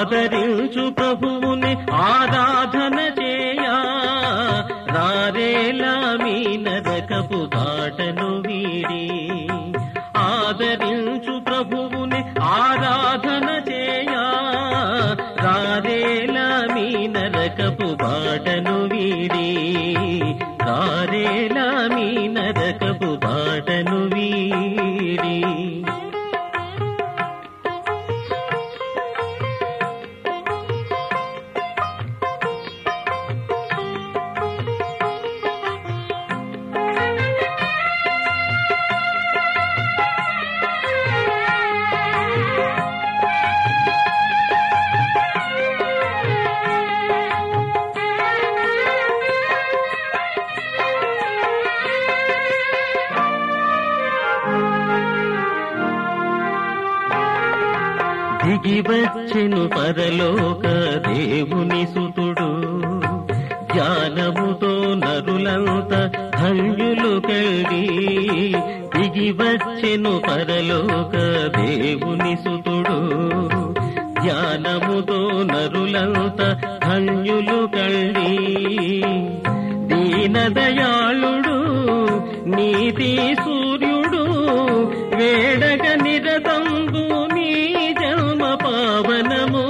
ఆదరించు ప్రభువుని ఆరాధన చేయా రారేలా మీ నరకపు బాటను వీడి ఆదరించు ప్రభువుని ఆరాధన చేయా రారేలా మీ నరకపు బాటను వీడి రారేలా మీ నరకపు బాటను వీడి దిగి వచ్చెను పరలోక దేవుని సుతుడు జ్ఞానముతో నరులంత ధన్యులు కలిగి దిగి వచ్చెను పరలోక దేవుని సుతుడు జ్ఞానముతో నరులంత ధన్యులు కలిగి దీనదయాళుడు నీతి సూర్యుడు వేడగ నిరతంబు నీ జన్మ పావనము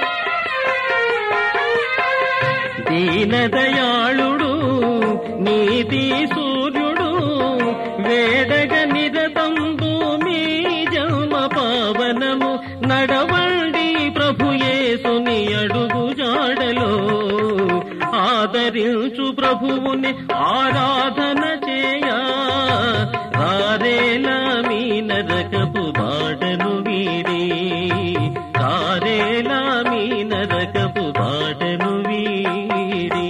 దీనదయాళుడు నీతి సూర్యుడు వేడగ నిరతంబు మీ జన్మ పావనము నడవండి ప్రభుయేసుని అడుగు జాడలో ఆదరించు ప్రభువుని ఆరాధన చేయా రారేలా మీ నరకపు బాటను వీడి కారేలా మీ నరకపు బాటను వీడి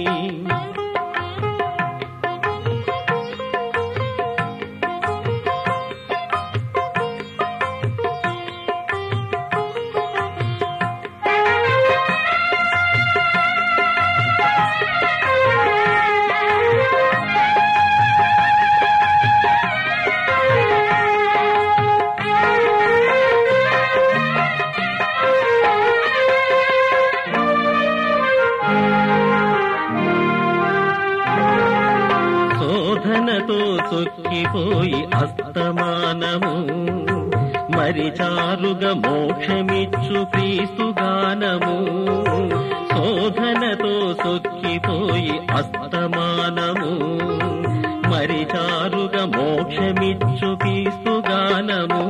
శోధనతో తొక్కిపోయి అస్తమానము మరి చారుగా మోక్షమిచ్చు క్రీస్తు గానము శోధనతో సొక్కిపోయి అస్తమానము మరి చారుగా మోక్షమిచ్చు క్రీస్తు గానము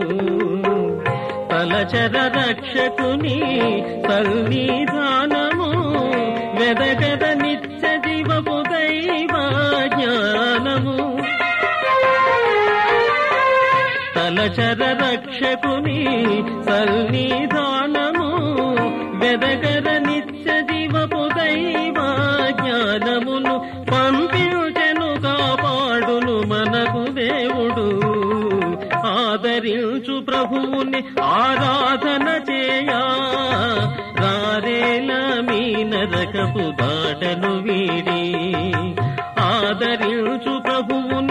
తలచర రక్షకుని సన్నిధానము వెదగద నిత్య జీవపు దైవ జ్ఞానము తలచర రక్షకుని సన్నిధానము వెదగద నిత్య జీవపు దైవ జ్ఞానమును పంపించెను కాపాడును మనకు దేవుడు ఆదరించు ప్రభువుని ఆరాధన చేయా రారేల మీ నరకపు బాటను వీడి ఆదరించు ప్రభువుని